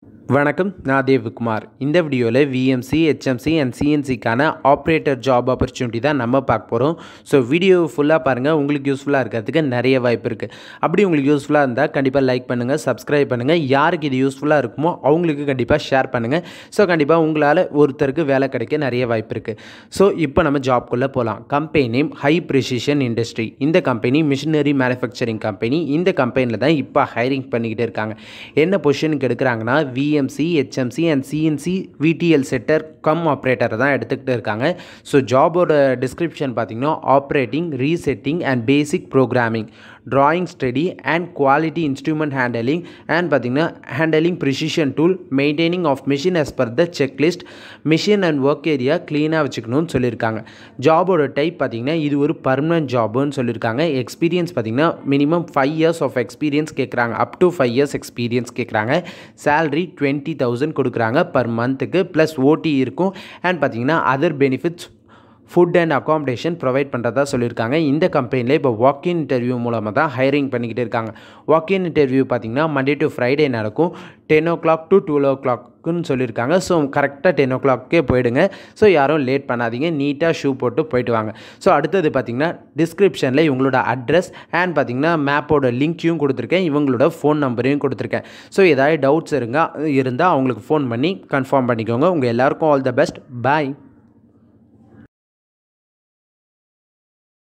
வணக்கம் நான் தேவ்குமார் இந்த வீடியோவில் விஎம்சி ஹெச்எம்சி அண்ட் சிஎன்சிக்கான ஆப்ரேட்டர் ஜாப் ஆப்பர்ச்சுனிட்டி தான் நம்ம பார்க்க போகிறோம் ஸோ வீடியோ ஃபுல்லாக பாருங்கள் உங்களுக்கு யூஸ்ஃபுல்லாக இருக்கிறதுக்கு நிறைய வாய்ப்பு இருக்குது அப்படி உங்களுக்கு யூஸ்ஃபுல்லாக இருந்தால் கண்டிப்பாக லைக் பண்ணுங்கள் சப்ஸ்கிரைப் பண்ணுங்கள் யாருக்கு இது யூஸ்ஃபுல்லாக இருக்குமோ அவங்களுக்கு கண்டிப்பாக ஷேர் பண்ணுங்கள் ஸோ கண்டிப்பாக உங்களால் ஒருத்தருக்கு வேலை கிடைக்க நிறைய வாய்ப்பு இருக்குது ஸோ இப்போ நம்ம ஜாப்குள்ளே போகலாம் company name high precision industry இந்த கம்பெனி மிஷினரி மேனுஃபேக்சரிங் கம்பெனி இந்த கம்பெனியில் தான் இப்போ ஹைரிங் பண்ணிக்கிட்டு இருக்காங்க என்ன பொசிஷனுக்கு எடுக்கிறாங்கன்னா VMC HMC and CNC VTL setter cum ஆப்ரேட்டரை தான் எடுத்துக்கிட்டு இருக்காங்க ஸோ ஜாபோட டிஸ்கிரிப்ஷன் பார்த்தீங்கன்னா operating resetting and basic programming drawing study and quality instrument handling and பார்த்திங்கன்னா handling precision tool maintaining of machine as per the checklist machine and work area க்ளீனாக வச்சுக்கணும்னு சொல்லியிருக்காங்க ஜாபோட டைப் பார்த்திங்கன்னா இது ஒரு பர்மனன்ட் ஜாபுன்னு சொல்லியிருக்காங்க எக்ஸ்பீரியன்ஸ் பார்த்திங்கன்னா minimum five years of experience கேட்குறாங்க up to five years experience கேட்குறாங்க சேலரி டுவெண்ட்டி தௌசண்ட் கொடுக்குறாங்க பர் மந்த்துக்கு ப்ளஸ் ஓடி இருக்கும் அண்ட் பார்த்திங்கன்னா other benefits food and accommodation provide பண்ணுறதா சொல்லியிருக்காங்க இந்த கம்பெனியில் இப்போ வாக்கின் இன்டர்வியூ மூலமாக தான் ஹைரிங் பண்ணிக்கிட்டு இருக்காங்க வாக்கின் இன்டர்வியூ பார்த்திங்கன்னா மண்டே டு ஃப்ரைடே நடக்கும் ten o'clock to twelve ஓ கிளாக்குன்னு சொல்லியிருக்காங்க ஸோ கரெக்டாக டென் ஓ கிளாக்கே போயிடுங்க ஸோ யாரும் லேட் பண்ணாதீங்க நீட்டாக ஷூ போட்டு போயிட்டு வாங்க ஸோ அடுத்தது பார்த்திங்கன்னா டிஸ்கிரிப்ஷனில் இவங்களோட அட்ரஸ் அண்ட் பார்த்திங்கன்னா மேப்போட லிங்க்கையும் கொடுத்துருக்கேன் இவங்களோட ஃபோன் நம்பரையும் கொடுத்துருக்கேன் ஸோ ஏதாவது டவுட்ஸ் இருங்க இருந்தால் அவங்களுக்கு ஃபோன் பண்ணி கன்ஃபார்ம் பண்ணிக்கோங்க உங்கள் எல்லாருக்கும் ஆல் த பெஸ்ட் பாய்